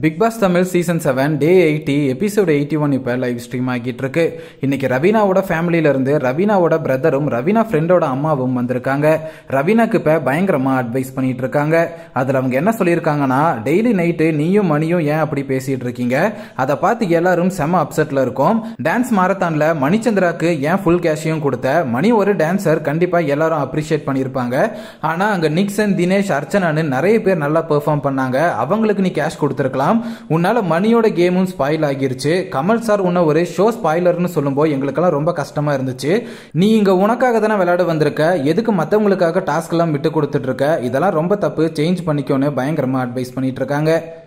big boss Tamil season seven day eighty episode eighty one இப்போ live stream ஆகிட்டு இருக்கு இன்னைக்கு ரவீனாவோட ஃபேமிலியில இருந்து ரவீனாவோட பிரதரும் ரவீனா ஃப்ரெண்டோட அம்மாவும் வந்திருக்காங்க ரவீனாக்கு இப்போ பயங்கரமா அட்வைஸ் பண்ணிட்டு இருக்காங்க அதில் அவங்க என்ன சொல்லியிருக்காங்கன்னா டெய்லி நைட்டு நீயும் மணியும் ஏன் அப்படி பேசிட்டு இருக்கீங்க அதை பார்த்து எல்லாரும் செம அப்செட்ல இருக்கும் டான்ஸ் மாரத்தான்ல மணிச்சந்திராக்கு ஏன் ஃபுல் கேஷையும் கொடுத்த மணி ஒரு டான்சர் கண்டிப்பா எல்லாரும் அப்ரிஷியேட் பண்ணியிருப்பாங்க ஆனா அங்க நிக்சன் தினேஷ் அர்ச்சனான்னு நிறைய பேர் நல்லா பெர்ஃபார்ம் பண்ணாங்க அவங்களுக்கு நீ கேஷ் கொடுத்துருக்கலாம் உன்னால மணியோட கேமும் ஸ்பாயில் ஆகிருச்சு கமல் சார் உன்ன ஒரு ஷோ ஸ்பாயிலர்னு சொல்லும்போது எங்களுக்கெல்லாம் ரொம்ப கஷ்டமா இருந்துச்சு நீ இங்க உனக்காக தானே விளையாட வந்திருக்க எதுக்கு மற்றவங்களுக்காக டாஸ்க் எல்லாம் விட்டு கொடுத்துட்டு இருக்க இதெல்லாம் ரொம்ப தப்பு சேஞ்ச் பண்ணிக்கோன்னு பயங்கரமா அட்வைஸ் பண்ணிட்டு இருக்காங்க